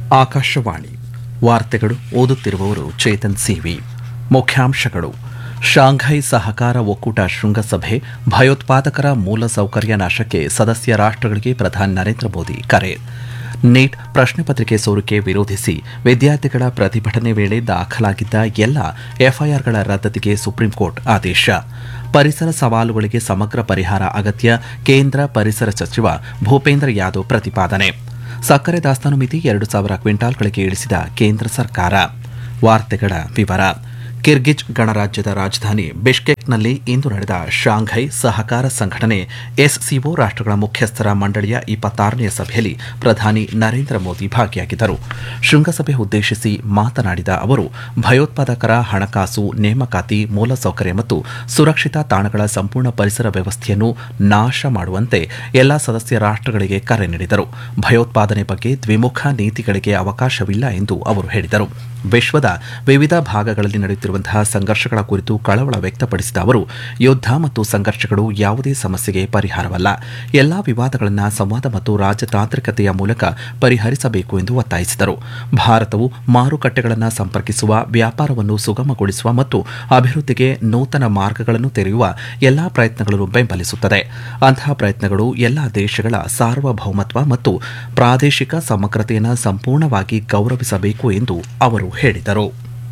ಆಕಾಶವಾಣಿ ವಾರ್ತೆಗಳು ಓದುತ್ತಿರುವವರು ಚೇತನ್ ಸಿವಿ ಮುಖ್ಯಾಂಶಗಳು ಶಾಂಘೈ ಸಹಕಾರ ಒಕ್ಕೂಟ ಶೃಂಗಸಭೆ ಭಯೋತ್ಪಾದಕರ ಮೂಲಸೌಕರ್ಯ ನಾಶಕ್ಕೆ ಸದಸ್ಯ ರಾಷ್ಟ್ರಗಳಿಗೆ ಪ್ರಧಾನಿ ನರೇಂದ್ರ ಮೋದಿ ಕರೆ ನೀಟ್ ಪ್ರಶ್ನೆ ಪತ್ರಿಕೆ ಸೋರಿಕೆ ವಿರೋಧಿಸಿ ವಿದ್ಯಾರ್ಥಿಗಳ ಪ್ರತಿಭಟನೆ ವೇಳೆ ದಾಖಲಾಗಿದ್ದ ಎಲ್ಲ ಎಫ್ಐಆರ್ಗಳ ರದ್ದತಿಗೆ ಸುಪ್ರೀಂಕೋರ್ಟ್ ಆದೇಶ ಪರಿಸರ ಸವಾಲುಗಳಿಗೆ ಸಮಗ್ರ ಪರಿಹಾರ ಅಗತ್ಯ ಕೇಂದ್ರ ಪರಿಸರ ಸಚಿವ ಭೂಪೇಂದ್ರ ಯಾದವ್ ಪ್ರತಿಪಾದನೆ ಸಕ್ಕರೆ ದಾಸ್ತಾನು ಮಿತಿ ಎರಡು ಸಾವಿರ ಕ್ವಿಂಟಾಲ್ಗಳಿಗೆ ಇಳಿಸಿದ ಕೇಂದ್ರ ಸರ್ಕಾರ ವಾರ್ತೆಗಳ ವಿವರ ಕಿರ್ಗಿಜ್ ಗಣರಾಜ್ಯದ ರಾಜಧಾನಿ ಬಿಷ್ಕೆಕ್ನಲ್ಲಿ ಇಂದು ನಡೆದ ಶಾಂಘೈ ಸಹಕಾರ ಸಂಘಟನೆ ಎಸ್ಸಿಒ ರಾಷ್ಟ್ರಗಳ ಮುಖ್ಯಸ್ಥರ ಮಂಡಳಿಯ ಇಪ್ಪತ್ತಾರನೆಯ ಸಭೆಯಲ್ಲಿ ಪ್ರಧಾನಿ ನರೇಂದ್ರ ಮೋದಿ ಭಾಗಿಯಾಗಿದ್ದರು ಶೃಂಗಸಭೆ ಉದ್ದೇಶಿಸಿ ಮಾತನಾಡಿದ ಅವರು ಭಯೋತ್ಪಾದಕರ ಹಣಕಾಸು ನೇಮಕಾತಿ ಮೂಲಸೌಕರ್ಯ ಮತ್ತು ಸುರಕ್ಷಿತ ತಾಣಗಳ ಸಂಪೂರ್ಣ ಪರಿಸರ ವ್ಯವಸ್ಥೆಯನ್ನು ನಾಶ ಮಾಡುವಂತೆ ಎಲ್ಲಾ ಸದಸ್ಯ ರಾಷ್ಟ್ರಗಳಿಗೆ ಕರೆ ನೀಡಿದರು ಭಯೋತ್ಪಾದನೆ ಬಗ್ಗೆ ದ್ವಿಮುಖ ನೀತಿಗಳಿಗೆ ಅವಕಾಶವಿಲ್ಲ ಎಂದು ಅವರು ಹೇಳಿದರು ವಿಶ್ವದ ವಿವಿಧ ಭಾಗಗಳಲ್ಲಿ ನಡೆಯುತ್ತಿರುವಂತಹ ಸಂಘರ್ಷಗಳ ಕುರಿತು ಕಳವಳ ವ್ಯಕ್ತಪಡಿಸಿದ ಅವರು ಯುದ್ಧ ಮತ್ತು ಸಂಘರ್ಷಗಳು ಯಾವುದೇ ಸಮಸ್ಯೆಗೆ ಪರಿಹಾರವಲ್ಲ ಎಲ್ಲಾ ವಿವಾದಗಳನ್ನು ಸಂವಾದ ಮತ್ತು ರಾಜತಾಂತ್ರಿಕತೆಯ ಮೂಲಕ ಪರಿಹರಿಸಬೇಕು ಎಂದು ಒತ್ತಾಯಿಸಿದರು ಭಾರತವು ಮಾರುಕಟ್ಟೆಗಳನ್ನು ಸಂಪರ್ಕಿಸುವ ವ್ಯಾಪಾರವನ್ನು ಸುಗಮಗೊಳಿಸುವ ಮತ್ತು ಅಭಿವೃದ್ಧಿಗೆ ನೂತನ ಮಾರ್ಗಗಳನ್ನು ತೆರೆಯುವ ಎಲ್ಲಾ ಪ್ರಯತ್ನಗಳನ್ನು ಬೆಂಬಲಿಸುತ್ತದೆ ಅಂತಹ ಪ್ರಯತ್ನಗಳು ಎಲ್ಲಾ ದೇಶಗಳ ಸಾರ್ವಭೌಮತ್ವ ಮತ್ತು ಪ್ರಾದೇಶಿಕ ಸಮಗ್ರತೆಯನ್ನು ಸಂಪೂರ್ಣವಾಗಿ ಗೌರವಿಸಬೇಕು ಎಂದು ಅವರು ಹೇಳಿದರು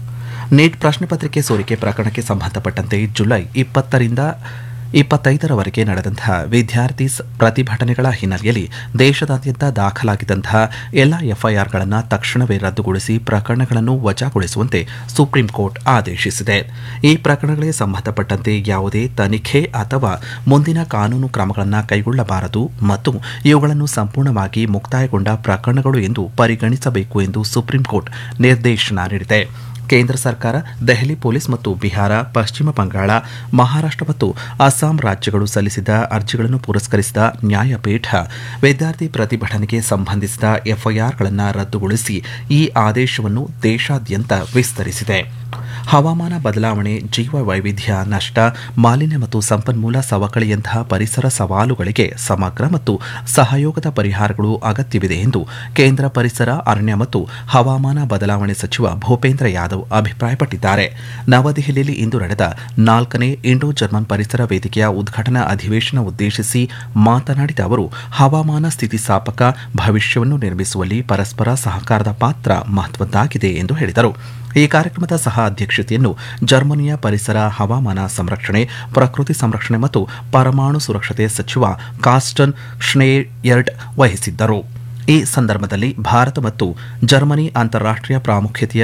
ನೀಟ್ ಪ್ರಶ್ನೆ ಪತ್ರಿಕೆ ಸೋರಿಕೆ ಪ್ರಕರಣಕ್ಕೆ ಸಂಬಂಧಪಟ್ಟಂತೆ ಜುಲೈ ಇಪ್ಪತ್ತರಿಂದ ಇಪ್ಪತ್ತೈದರವರೆಗೆ ನಡೆದಂತಹ ವಿದ್ಯಾರ್ಥಿ ಪ್ರತಿಭಟನೆಗಳ ಹಿನ್ನೆಲೆಯಲ್ಲಿ ದೇಶದಾದ್ಯಂತ ದಾಖಲಾಗಿದ್ದಂತಹ ಎಲ್ಲ ಎಫ್ಐಆರ್ಗಳನ್ನು ತಕ್ಷಣವೇ ರದ್ದುಗೊಳಿಸಿ ಪ್ರಕರಣಗಳನ್ನು ವಜಾಗೊಳಿಸುವಂತೆ ಸುಪ್ರೀಂ ಕೋರ್ಟ್ ಆದೇಶಿಸಿದೆ ಈ ಪ್ರಕರಣಗಳಿಗೆ ಸಂಬಂಧಪಟ್ಟಂತೆ ಯಾವುದೇ ತನಿಖೆ ಅಥವಾ ಮುಂದಿನ ಕಾನೂನು ಕ್ರಮಗಳನ್ನು ಕೈಗೊಳ್ಳಬಾರದು ಮತ್ತು ಇವುಗಳನ್ನು ಸಂಪೂರ್ಣವಾಗಿ ಮುಕ್ತಾಯಗೊಂಡ ಪ್ರಕರಣಗಳು ಎಂದು ಪರಿಗಣಿಸಬೇಕು ಎಂದು ಸುಪ್ರೀಂ ಕೋರ್ಟ್ ನಿರ್ದೇಶನ ನೀಡಿದೆ ಕೇಂದ್ರ ಸರ್ಕಾರ ದೆಹಲಿ ಪೊಲೀಸ್ ಮತ್ತು ಬಿಹಾರ ಪಶ್ಚಿಮ ಬಂಗಾಳ ಮಹಾರಾಷ್ಟ್ರ ಮತ್ತು ಅಸ್ಸಾಂ ರಾಜ್ಯಗಳು ಸಲ್ಲಿಸಿದ ಅರ್ಜಿಗಳನ್ನು ಪುರಸ್ಕರಿಸಿದ ನ್ಯಾಯಪೀಠ ವಿದ್ಯಾರ್ಥಿ ಪ್ರತಿಭಟನೆಗೆ ಸಂಬಂಧಿಸಿದ ಎಫ್ಐಆರ್ಗಳನ್ನು ರದ್ದುಗೊಳಿಸಿ ಈ ಆದೇಶವನ್ನು ದೇಶಾದ್ಯಂತ ವಿಸ್ತರಿಸಿದೆ ಹವಾಮಾನ ಬದಲಾವಣೆ ಜೀವ ವೈವಿಧ್ಯ ನಷ್ಟ ಮಾಲಿನ್ಯ ಮತ್ತು ಸಂಪನ್ಮೂಲ ಸವಕಳಿಯಂತಹ ಪರಿಸರ ಸವಾಲುಗಳಿಗೆ ಸಮಗ್ರ ಮತ್ತು ಸಹಯೋಗದ ಪರಿಹಾರಗಳು ಅಗತ್ಯವಿದೆ ಎಂದು ಕೇಂದ್ರ ಪರಿಸರ ಅರಣ್ಯ ಮತ್ತು ಹವಾಮಾನ ಬದಲಾವಣೆ ಸಚಿವ ಭೂಪೇಂದ್ರ ಯಾದವ್ ಅಭಿಪ್ರಾಯಪಟ್ಟಿದ್ದಾರೆ ನವದೆಹಲಿಯಲ್ಲಿ ಇಂದು ನಡೆದ ನಾಲ್ಕನೇ ಇಂಡೋ ಜರ್ಮನ್ ಪರಿಸರ ವೇದಿಕೆಯ ಉದ್ಘಾಟನಾ ಅಧಿವೇಶನ ಉದ್ದೇಶಿಸಿ ಮಾತನಾಡಿದ ಅವರು ಹವಾಮಾನ ಸ್ಥಿತಿಸ್ಥಾಪಕ ಭವಿಷ್ಯವನ್ನು ನಿರ್ಮಿಸುವಲ್ಲಿ ಪರಸ್ಪರ ಸಹಕಾರದ ಪಾತ್ರ ಮಹತ್ವದ್ದಾಗಿದೆ ಎಂದು ಹೇಳಿದರು ಈ ಕಾರ್ಯಕ್ರಮದ ಸಹ ಅಧ್ಯಕ್ಷತೆಯನ್ನು ಜರ್ಮನಿಯ ಪರಿಸರ ಹವಾಮಾನ ಸಂರಕ್ಷಣೆ ಪ್ರಕೃತಿ ಸಂರಕ್ಷಣೆ ಮತ್ತು ಪರಮಾಣು ಸುರಕ್ಷತೆ ಸಚಿವ ಕಾಸ್ಟನ್ ಶ್ನೇಯರ್ಡ್ ವಹಿಸಿದ್ದರು ಈ ಸಂದರ್ಭದಲ್ಲಿ ಭಾರತ ಮತ್ತು ಜರ್ಮನಿ ಅಂತಾರಾಷ್ಟೀಯ ಪ್ರಾಮುಖ್ಯತೆಯ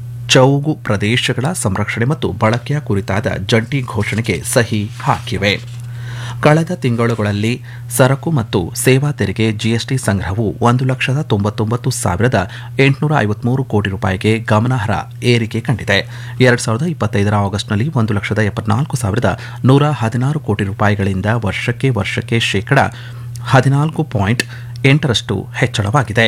ಚೌಗು ಪ್ರದೇಶಗಳ ಸಂರಕ್ಷಣೆ ಮತ್ತು ಬಳಕೆಯ ಕುರಿತಾದ ಜಂಟಿ ಘೋಷಣೆಗೆ ಸಹಿ ಹಾಕಿವೆ ಕಳೆದ ತಿಂಗಳುಗಳಲ್ಲಿ ಸರಕು ಮತ್ತು ಸೇವಾ ತೆರಿಗೆ ಜಿಎಸ್ಟಿ ಸಂಗ್ರಹವು ಒಂದು ಲಕ್ಷದ ತೊಂಬತ್ತೊಂಬತ್ತು ಸಾವಿರದ ಎಂಟುನೂರ ಐವತ್ಮೂರು ಕೋಟಿ ರೂಪಾಯಿಗೆ ಗಮನಾರ್ಹ ಏರಿಕೆ ಕಂಡಿದೆ ಎರಡು ಸಾವಿರದ ಇಪ್ಪತ್ತೈದರ ಆಗಸ್ಟ್ನಲ್ಲಿ ಒಂದು ಲಕ್ಷದ ಎಪ್ಪತ್ನಾಲ್ಕು ಸಾವಿರದ ನೂರ ಹದಿನಾರು ಕೋಟಿ ರೂಪಾಯಿಗಳಿಂದ ವರ್ಷಕ್ಕೆ ವರ್ಷಕ್ಕೆ ಶೇಕಡ ಹದಿನಾಲ್ಕು ಪಾಯಿಂಟ್ ಎಂಟರಷ್ಟು ಹೆಚ್ಚಳವಾಗಿದೆ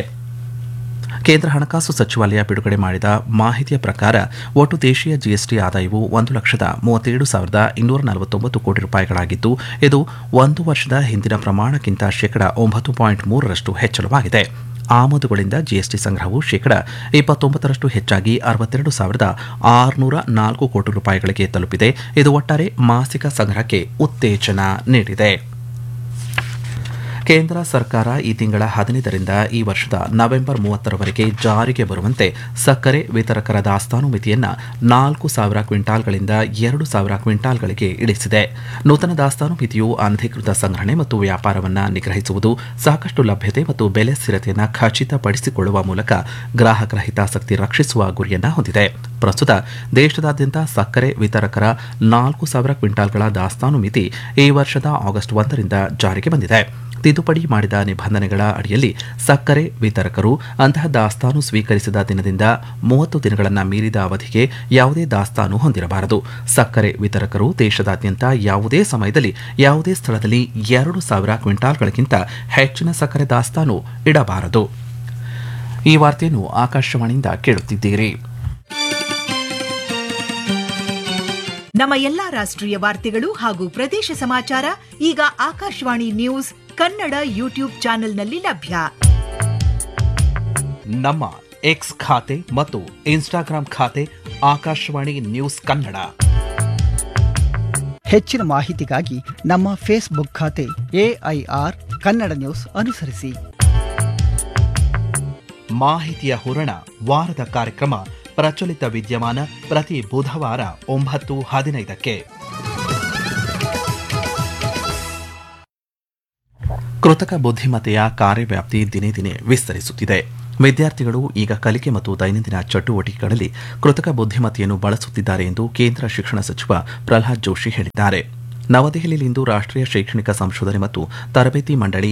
ಕೇಂದ್ರ ಹಣಕಾಸು ಸಚಿವಾಲಯ ಬಿಡುಗಡೆ ಮಾಡಿದ ಮಾಹಿತಿಯ ಪ್ರಕಾರ ಒಟ್ಟು ದೇಶೀಯ ಜಿಎಸ್ಟಿ ಆದಾಯವು ಒಂದು ಲಕ್ಷದ ಮೂವತ್ತೇಳು ಸಾವಿರದ ಇನ್ನೂರ ನಲವತ್ತೊಂಬತ್ತು ಕೋಟಿ ರೂಪಾಯಿಗಳಾಗಿದ್ದು ಇದು ಒಂದು ವರ್ಷದ ಹಿಂದಿನ ಪ್ರಮಾಣಕ್ಕಿಂತ ಶೇಕಡ ಒಂಬತ್ತು ಪಾಯಿಂಟ್ ಮೂರರಷ್ಟು ಹೆಚ್ಚಳವಾಗಿದೆ ಆಮದುಗಳಿಂದ ಜಿಎಸ್ಟಿ ಸಂಗ್ರಹವು ಶೇಕಡ ಇಪ್ಪತ್ತೊಂಬತ್ತರಷ್ಟು ಹೆಚ್ಚಾಗಿ ಅರವತ್ತೆರಡು ಸಾವಿರದ ಆರುನೂರ ನಾಲ್ಕು ಕೋಟಿ ರೂಪಾಯಿಗಳಿಗೆ ತಲುಪಿದೆ ಇದು ಒಟ್ಟಾರೆ ಮಾಸಿಕ ಸಂಗ್ರಹಕ್ಕೆ ಉತ್ತೇಜನ ನೀಡಿದೆ ಕೇಂದ್ರ ಸರ್ಕಾರ ಈ ತಿಂಗಳ ಹದಿನೈದರಿಂದ ಈ ವರ್ಷದ ನವೆಂಬರ್ ಮೂವತ್ತರವರೆಗೆ ಜಾರಿಗೆ ಬರುವಂತೆ ಸಕ್ಕರೆ ವಿತರಕರ ದಾಸ್ತಾನು ಮಿತಿಯನ್ನು ನಾಲ್ಕು ಸಾವಿರ ಕ್ವಿಂಟಾಲ್ಗಳಿಂದ ಎರಡು ಸಾವಿರ ಕ್ವಿಂಟಾಲ್ಗಳಿಗೆ ಇಳಿಸಿದೆ ನೂತನ ದಾಸ್ತಾನು ಮಿತಿಯು ಅನಧಿಕೃತ ಸಂಗ್ರಹಣೆ ಮತ್ತು ವ್ಯಾಪಾರವನ್ನು ನಿಗ್ರಹಿಸುವುದು ಸಾಕಷ್ಟು ಲಭ್ಯತೆ ಮತ್ತು ಬೆಲೆ ಸ್ಥಿರತೆಯನ್ನು ಖಚಿತಪಡಿಸಿಕೊಳ್ಳುವ ಮೂಲಕ ಗ್ರಾಹಕರ ಹಿತಾಸಕ್ತಿ ರಕ್ಷಿಸುವ ಗುರಿಯನ್ನು ಹೊಂದಿದೆ ಪ್ರಸ್ತುತ ದೇಶದಾದ್ಯಂತ ಸಕ್ಕರೆ ವಿತರಕರ ನಾಲ್ಕು ಸಾವಿರ ಕ್ವಿಂಟಾಲ್ಗಳ ದಾಸ್ತಾನು ಮಿತಿ ಈ ವರ್ಷದ ಆಗಸ್ಟ್ ಒಂದರಿಂದ ಜಾರಿಗೆ ಬಂದಿದೆ ತಿದ್ದುಪಡಿ ಮಾಡಿದ ನಿಬಂಧನೆಗಳ ಅಡಿಯಲ್ಲಿ ಸಕ್ಕರೆ ವಿತರಕರು ಅಂತಹ ದಾಸ್ತಾನು ಸ್ವೀಕರಿಸಿದ ದಿನದಿಂದ ಮೂವತ್ತು ದಿನಗಳನ್ನು ಮೀರಿದ ಅವಧಿಗೆ ಯಾವುದೇ ದಾಸ್ತಾನು ಹೊಂದಿರಬಾರದು ಸಕ್ಕರೆ ವಿತರಕರು ದೇಶದಾದ್ಯಂತ ಯಾವುದೇ ಸಮಯದಲ್ಲಿ ಯಾವುದೇ ಸ್ಥಳದಲ್ಲಿ ಎರಡು ಸಾವಿರ ಕ್ವಿಂಟಾಲ್ಗಳಿಗಿಂತ ಹೆಚ್ಚಿನ ಸಕ್ಕರೆ ದಾಸ್ತಾನು ಇಡಬಾರದು ಈ ವಾರ್ತೆಯನ್ನು ಆಕಾಶವಾಣಿಯಿಂದ ಕೇಳುತ್ತಿದ್ದೀರಿ ನಮ್ಮ ಎಲ್ಲಾ ರಾಷ್ಟ್ರೀಯ ವಾರ್ತೆಗಳು ಹಾಗೂ ಪ್ರದೇಶ ಸಮಾಚಾರ ಈಗ ಆಕಾಶವಾಣಿ ನ್ಯೂಸ್ ಕನ್ನಡ ಯೂಟ್ಯೂಬ್ ಚಾನೆಲ್ನಲ್ಲಿ ಲಭ್ಯ ನಮ್ಮ ಎಕ್ಸ್ ಖಾತೆ ಮತ್ತು ಇನ್ಸ್ಟಾಗ್ರಾಂ ಖಾತೆ ಆಕಾಶವಾಣಿ ನ್ಯೂಸ್ ಕನ್ನಡ ಹೆಚ್ಚಿನ ಮಾಹಿತಿಗಾಗಿ ನಮ್ಮ ಫೇಸ್ಬುಕ್ ಖಾತೆ ಎಐಆರ್ ಕನ್ನಡ ನ್ಯೂಸ್ ಅನುಸರಿಸಿ ಮಾಹಿತಿಯ ಹೂರಣ ವಾರದ ಕಾರ್ಯಕ್ರಮ ಪ್ರಚಲಿತ ವಿದ್ಯಮಾನ ಪ್ರತಿ ಬುಧವಾರ ಒಂಬತ್ತು ಹದಿನೈದಕ್ಕೆ ಕೃತಕ ಬುದ್ಧಿಮತ್ತೆಯ ಕಾರ್ಯವ್ಯಾಪ್ತಿ ದಿನೇ ದಿನೇ ವಿಸ್ತರಿಸುತ್ತಿದೆ ವಿದ್ಯಾರ್ಥಿಗಳು ಈಗ ಕಲಿಕೆ ಮತ್ತು ದೈನಂದಿನ ಚಟುವಟಿಕೆಗಳಲ್ಲಿ ಕೃತಕ ಬುದ್ಧಿಮತ್ತೆಯನ್ನು ಬಳಸುತ್ತಿದ್ದಾರೆ ಎಂದು ಕೇಂದ್ರ ಶಿಕ್ಷಣ ಸಚಿವ ಪ್ರಹ್ಲಾದ್ ಜೋಶಿ ಹೇಳಿದ್ದಾರೆ ನವದೆಹಲಿಯಲ್ಲಿಂದು ರಾಷ್ಟ್ರೀಯ ಶೈಕ್ಷಣಿಕ ಸಂಶೋಧನೆ ಮತ್ತು ತರಬೇತಿ ಮಂಡಳಿ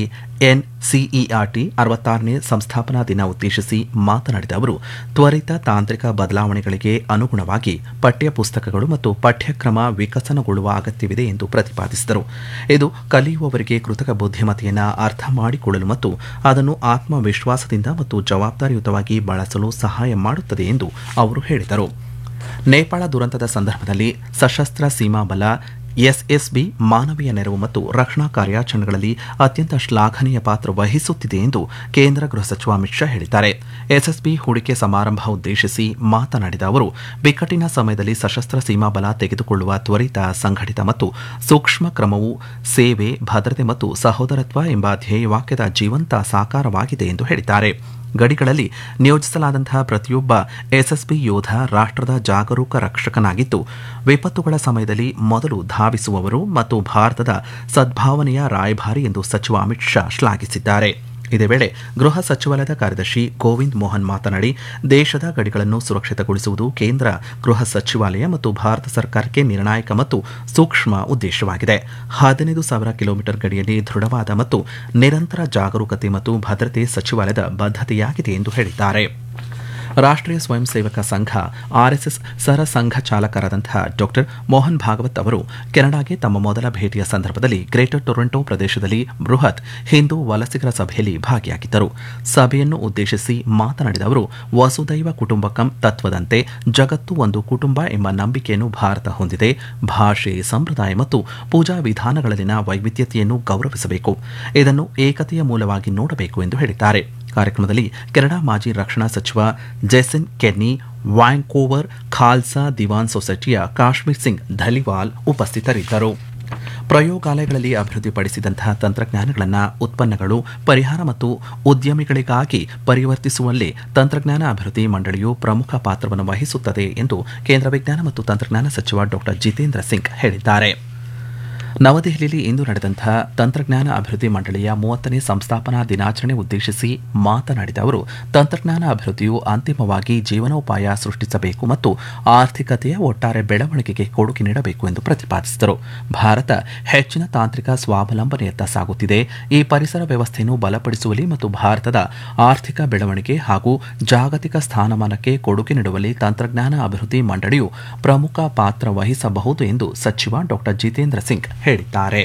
ಎನ್ಸಿಇಆರ್ಟಿ ಅರವತ್ತಾರನೇ ಸಂಸ್ಥಾಪನಾ ದಿನ ಉದ್ದೇಶಿಸಿ ಮಾತನಾಡಿದ ಅವರು ತ್ವರಿತ ತಾಂತ್ರಿಕ ಬದಲಾವಣೆಗಳಿಗೆ ಅನುಗುಣವಾಗಿ ಪಠ್ಯ ಪುಸ್ತಕಗಳು ಮತ್ತು ಪಠ್ಯಕ್ರಮ ವಿಕಸನಗೊಳ್ಳುವ ಅಗತ್ಯವಿದೆ ಎಂದು ಪ್ರತಿಪಾದಿಸಿದರು ಇದು ಕಲಿಯುವವರಿಗೆ ಕೃತಕ ಬುದ್ಧಿಮತ್ತೆಯನ್ನು ಅರ್ಥ ಮಾಡಿಕೊಳ್ಳಲು ಮತ್ತು ಅದನ್ನು ಆತ್ಮವಿಶ್ವಾಸದಿಂದ ಮತ್ತು ಜವಾಬ್ದಾರಿಯುತವಾಗಿ ಬಳಸಲು ಸಹಾಯ ಮಾಡುತ್ತದೆ ಎಂದು ಅವರು ಹೇಳಿದರು ನೇಪಾಳ ದುರಂತದ ಸಂದರ್ಭದಲ್ಲಿ ಸಶಸ್ತ್ರ ಸೀಮಾ ಬಲ ಎಸ್ಎಸ್ಬಿ ಮಾನವೀಯ ನೆರವು ಮತ್ತು ರಕ್ಷಣಾ ಕಾರ್ಯಾಚರಣೆಗಳಲ್ಲಿ ಅತ್ಯಂತ ಶ್ಲಾಘನೀಯ ಪಾತ್ರ ವಹಿಸುತ್ತಿದೆ ಎಂದು ಕೇಂದ್ರ ಗೃಹ ಸಚಿವ ಅಮಿತ್ ಶಾ ಹೇಳಿದ್ದಾರೆ ಎಸ್ಎಸ್ಬಿ ಹೂಡಿಕೆ ಸಮಾರಂಭ ಉದ್ದೇಶಿಸಿ ಮಾತನಾಡಿದ ಅವರು ಬಿಕ್ಕಟ್ಟಿನ ಸಮಯದಲ್ಲಿ ಸಶಸ್ತ್ರ ಸೀಮಾ ಬಲ ತೆಗೆದುಕೊಳ್ಳುವ ತ್ವರಿತ ಸಂಘಟಿತ ಮತ್ತು ಸೂಕ್ಷ್ಮ ಕ್ರಮವು ಸೇವೆ ಭದ್ರತೆ ಮತ್ತು ಸಹೋದರತ್ವ ಎಂಬ ಧ್ಯೇಯವಾಕ್ಯದ ಜೀವಂತ ಸಾಕಾರವಾಗಿದೆ ಎಂದು ಹೇಳಿದ್ದಾರೆ ಗಡಿಗಳಲ್ಲಿ ನಿಯೋಜಿಸಲಾದಂತಹ ಪ್ರತಿಯೊಬ್ಬ ಎಸ್ಎಸ್ಬಿ ಯೋಧ ರಾಷ್ಟ್ರದ ಜಾಗರೂಕ ರಕ್ಷಕನಾಗಿದ್ದು ವಿಪತ್ತುಗಳ ಸಮಯದಲ್ಲಿ ಮೊದಲು ಧಾವಿಸುವವರು ಮತ್ತು ಭಾರತದ ಸದ್ಭಾವನೆಯ ರಾಯಭಾರಿ ಎಂದು ಸಚಿವ ಅಮಿತ್ ಶಾ ಶ್ಲಾಘಿಸಿದ್ದಾರೆ ಇದೇ ವೇಳೆ ಗೃಹ ಸಚಿವಾಲಯದ ಕಾರ್ಯದರ್ಶಿ ಗೋವಿಂದ್ ಮೋಹನ್ ಮಾತನಾಡಿ ದೇಶದ ಗಡಿಗಳನ್ನು ಸುರಕ್ಷಿತಗೊಳಿಸುವುದು ಕೇಂದ್ರ ಗೃಹ ಸಚಿವಾಲಯ ಮತ್ತು ಭಾರತ ಸರ್ಕಾರಕ್ಕೆ ನಿರ್ಣಾಯಕ ಮತ್ತು ಸೂಕ್ಷ್ಮ ಉದ್ದೇಶವಾಗಿದೆ ಹದಿನೈದು ಸಾವಿರ ಕಿಲೋಮೀಟರ್ ಗಡಿಯಲ್ಲಿ ದೃಢವಾದ ಮತ್ತು ನಿರಂತರ ಜಾಗರೂಕತೆ ಮತ್ತು ಭದ್ರತೆ ಸಚಿವಾಲಯದ ಬದ್ಧತೆಯಾಗಿದೆ ಎಂದು ಹೇಳಿದ್ದಾರೆ ರಾಷ್ಟ್ರೀಯ ಸ್ವಯಂ ಸೇವಕ ಸಂಘ ಆರ್ಎಸ್ಎಸ್ ಸರ ಸಂಘ ಚಾಲಕರಾದಂತಹ ಡಾಕ್ಟರ್ ಮೋಹನ್ ಭಾಗವತ್ ಅವರು ಕೆನಡಾಗೆ ತಮ್ಮ ಮೊದಲ ಭೇಟಿಯ ಸಂದರ್ಭದಲ್ಲಿ ಗ್ರೇಟರ್ ಟೊರೊಂಟೊ ಪ್ರದೇಶದಲ್ಲಿ ಬೃಹತ್ ಹಿಂದೂ ವಲಸಿಗರ ಸಭೆಯಲ್ಲಿ ಭಾಗಿಯಾಗಿದ್ದರು ಸಭೆಯನ್ನು ಉದ್ದೇಶಿಸಿ ಮಾತನಾಡಿದ ಅವರು ವಸುದೈವ ಕುಟುಂಬಕಂ ತತ್ವದಂತೆ ಜಗತ್ತು ಒಂದು ಕುಟುಂಬ ಎಂಬ ನಂಬಿಕೆಯನ್ನು ಭಾರತ ಹೊಂದಿದೆ ಭಾಷೆ ಸಂಪ್ರದಾಯ ಮತ್ತು ಪೂಜಾ ವಿಧಾನಗಳಲ್ಲಿನ ವೈವಿಧ್ಯತೆಯನ್ನು ಗೌರವಿಸಬೇಕು ಇದನ್ನು ಏಕತೆಯ ಮೂಲವಾಗಿ ನೋಡಬೇಕು ಎಂದು ಹೇಳಿದ್ದಾರೆ ಕಾರ್ಯಕ್ರಮದಲ್ಲಿ ಕೆನಡಾ ಮಾಜಿ ರಕ್ಷಣಾ ಸಚಿವ Jason Kenney Vancouver Khalsa Diwan ಸೊಸೈಟಿಯ ಕಾಶ್ಮೀರ್ ಸಿಂಗ್ ಧಲಿವಾಲ್ ಉಪಸ್ಥಿತರಿದ್ದರು ಪ್ರಯೋಗಾಲಯಗಳಲ್ಲಿ ಅಭಿವೃದ್ಧಿಪಡಿಸಿದಂತಹ ತಂತ್ರಜ್ಞಾನಗಳನ್ನು ಉತ್ಪನ್ನಗಳು ಪರಿಹಾರ ಮತ್ತು ಉದ್ಯಮಿಗಳಿಗಾಗಿ ಪರಿವರ್ತಿಸುವಲ್ಲಿ ತಂತ್ರಜ್ಞಾನ ಅಭಿವೃದ್ಧಿ ಮಂಡಳಿಯು ಪ್ರಮುಖ ಪಾತ್ರವನ್ನು ವಹಿಸುತ್ತದೆ ಎಂದು ಕೇಂದ್ರ ವಿಜ್ಞಾನ ಮತ್ತು ತಂತ್ರಜ್ಞಾನ ಸಚಿವ ಡಾ ಜಿತೇಂದ್ರ ಸಿಂಗ್ ಹೇಳಿದ್ದಾರೆ ನವದೆಹಲಿಯಲ್ಲಿ ಇಂದು ನಡೆದಂತಹ ತಂತ್ರಜ್ಞಾನ ಅಭಿವೃದ್ಧಿ ಮಂಡಳಿಯ ಮೂವತ್ತನೇ ಸಂಸ್ಥಾಪನಾ ದಿನಾಚರಣೆ ಉದ್ದೇಶಿಸಿ ಮಾತನಾಡಿದ ಅವರು ತಂತ್ರಜ್ಞಾನ ಅಭಿವೃದ್ಧಿಯು ಅಂತಿಮವಾಗಿ ಜೀವನೋಪಾಯ ಸೃಷ್ಟಿಸಬೇಕು ಮತ್ತು ಆರ್ಥಿಕತೆಯ ಒಟ್ಟಾರೆ ಬೆಳವಣಿಗೆಗೆ ಕೊಡುಗೆ ನೀಡಬೇಕು ಎಂದು ಪ್ರತಿಪಾದಿಸಿದರು ಭಾರತ ಹೆಚ್ಚಿನ ತಾಂತ್ರಿಕ ಸ್ವಾವಲಂಬನೆಯತ್ತ ಸಾಗುತ್ತಿದೆ ಈ ಪರಿಸರ ವ್ಯವಸ್ಥೆಯನ್ನು ಬಲಪಡಿಸುವಲ್ಲಿ ಮತ್ತು ಭಾರತದ ಆರ್ಥಿಕ ಬೆಳವಣಿಗೆ ಹಾಗೂ ಜಾಗತಿಕ ಸ್ಥಾನಮಾನಕ್ಕೆ ಕೊಡುಗೆ ನೀಡುವಲ್ಲಿ ತಂತ್ರಜ್ಞಾನ ಅಭಿವೃದ್ಧಿ ಮಂಡಳಿಯು ಪ್ರಮುಖ ಪಾತ್ರ ವಹಿಸಬಹುದು ಎಂದು ಸಚಿವ ಡಾ ಜಿತೇಂದ್ರ ಸಿಂಗ್ ಹೇಳಿದ್ದಾರೆ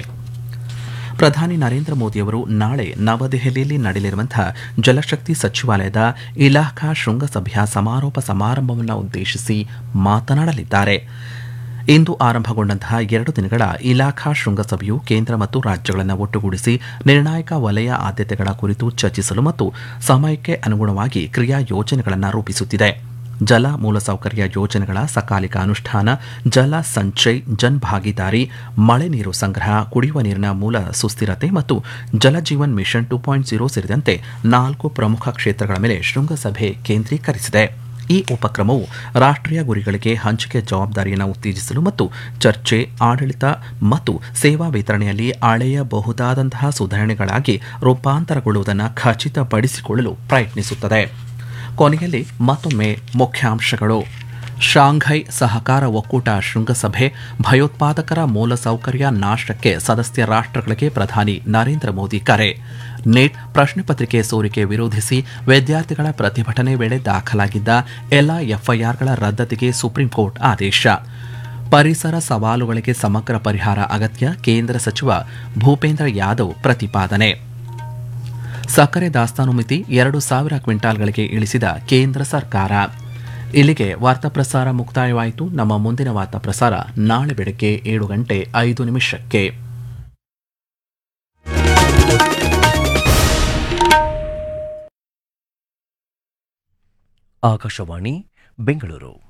ಪ್ರಧಾನಿ ನರೇಂದ್ರ ಮೋದಿಯವರು ನಾಳೆ ನವದೆಹಲಿಯಲ್ಲಿ ನಡೆಯಲಿರುವಂತಹ ಜಲಶಕ್ತಿ ಸಚಿವಾಲಯದ ಇಲಾಖಾ ಶೃಂಗಸಭೆಯ ಸಮಾರೋಪ ಸಮಾರಂಭವನ್ನು ಉದ್ದೇಶಿಸಿ ಮಾತನಾಡಲಿದ್ದಾರೆ ಇಂದು ಆರಂಭಗೊಂಡಂತಹ ಎರಡು ದಿನಗಳ ಇಲಾಖಾ ಶೃಂಗಸಭೆಯು ಕೇಂದ್ರ ಮತ್ತು ರಾಜ್ಯಗಳನ್ನು ಒಟ್ಟುಗೂಡಿಸಿ ನಿರ್ಣಾಯಕ ವಲಯ ಆದ್ಯತೆಗಳ ಕುರಿತು ಚರ್ಚಿಸಲು ಮತ್ತು ಸಮಯಕ್ಕೆ ಅನುಗುಣವಾಗಿ ಕ್ರಿಯಾ ಯೋಜನೆಗಳನ್ನು ರೂಪಿಸುತ್ತಿದೆ ಜಲ ಮೂಲಸೌಕರ್ಯ ಯೋಜನೆಗಳ ಸಕಾಲಿಕ ಅನುಷ್ಠಾನ ಜಲ ಸಂಚಯ್ ಜನ್ ಭಾಗಿದಾರಿ ಮಳೆ ನೀರು ಸಂಗ್ರಹ ಕುಡಿಯುವ ನೀರಿನ ಮೂಲ ಸುಸ್ಥಿರತೆ ಮತ್ತು Jal Jeevan mission two point zero ಸೇರಿದಂತೆ ನಾಲ್ಕು ಪ್ರಮುಖ ಕ್ಷೇತ್ರಗಳ ಮೇಲೆ ಶೃಂಗಸಭೆ ಕೇಂದ್ರೀಕರಿಸಿದೆ ಈ ಉಪಕ್ರಮವು ರಾಷ್ಟ್ರೀಯ ಗುರಿಗಳಿಗೆ ಹಂಚಿಕೆ ಜವಾಬ್ದಾರಿಯನ್ನು ಉತ್ತೇಜಿಸಲು ಮತ್ತು ಚರ್ಚೆ ಆಡಳಿತ ಮತ್ತು ಸೇವಾ ವಿತರಣೆಯಲ್ಲಿ ಅಳೆಯಬಹುದಾದಂತಹ ಸುಧಾರಣೆಗಳಾಗಿ ರೂಪಾಂತರಗೊಳ್ಳುವುದನ್ನು ಖಚಿತಪಡಿಸಿಕೊಳ್ಳಲು ಪ್ರಯತ್ನಿಸುತ್ತದೆ ಕೊನೆಯಲ್ಲಿ ಮತ್ತೊಮ್ಮೆ ಮುಖ್ಯಾಂಶಗಳು ಶಾಂಘೈ ಸಹಕಾರ ಒಕ್ಕೂಟ ಶೃಂಗಸಭೆ ಭಯೋತ್ಪಾದಕರ ಮೂಲಸೌಕರ್ಯ ನಾಶಕ್ಕೆ ಸದಸ್ಯ ರಾಷ್ಟ್ರಗಳಿಗೆ ಪ್ರಧಾನಿ ನರೇಂದ್ರ ಮೋದಿ ಕರೆ ನೀಟ್ ಪ್ರಶ್ನೆ ಪತ್ರಿಕೆ ಸೋರಿಕೆ ವಿರೋಧಿಸಿ ವಿದ್ಯಾರ್ಥಿಗಳ ಪ್ರತಿಭಟನೆ ವೇಳೆ ದಾಖಲಾಗಿದ್ದ ಎಲ್ಲ ಎಫ್ಐಆರ್ಗಳ ರದ್ದತಿಗೆ ಸುಪ್ರೀಂ ಕೋರ್ಟ್ ಆದೇಶ ಪರಿಸರ ಸವಾಲುಗಳಿಗೆ ಸಮಗ್ರ ಪರಿಹಾರ ಅಗತ್ಯ ಕೇಂದ್ರ ಸಚಿವ ಭೂಪೇಂದ್ರ ಯಾದವ್ ಪ್ರತಿಪಾದನೆ ಸಕ್ಕರೆ ದಾಸ್ತಾನು ಮಿತಿ ಎರಡು ಸಾವಿರ ಕ್ವಿಂಟಾಲ್ಗಳಿಗೆ ಇಳಿಸಿದ ಕೇಂದ್ರ ಸರ್ಕಾರ ಇಲ್ಲಿಗೆ ವಾರ್ತಾ ಪ್ರಸಾರ ಮುಕ್ತಾಯವಾಯಿತು ನಮ್ಮ ಮುಂದಿನ ವಾರ್ತಾ ಪ್ರಸಾರ ನಾಳೆ ಬೆಳಗ್ಗೆ ಏಳು ಗಂಟೆ ಐದು ನಿಮಿಷಕ್ಕೆ ಆಕಾಶವಾಣಿ ಬೆಂಗಳೂರು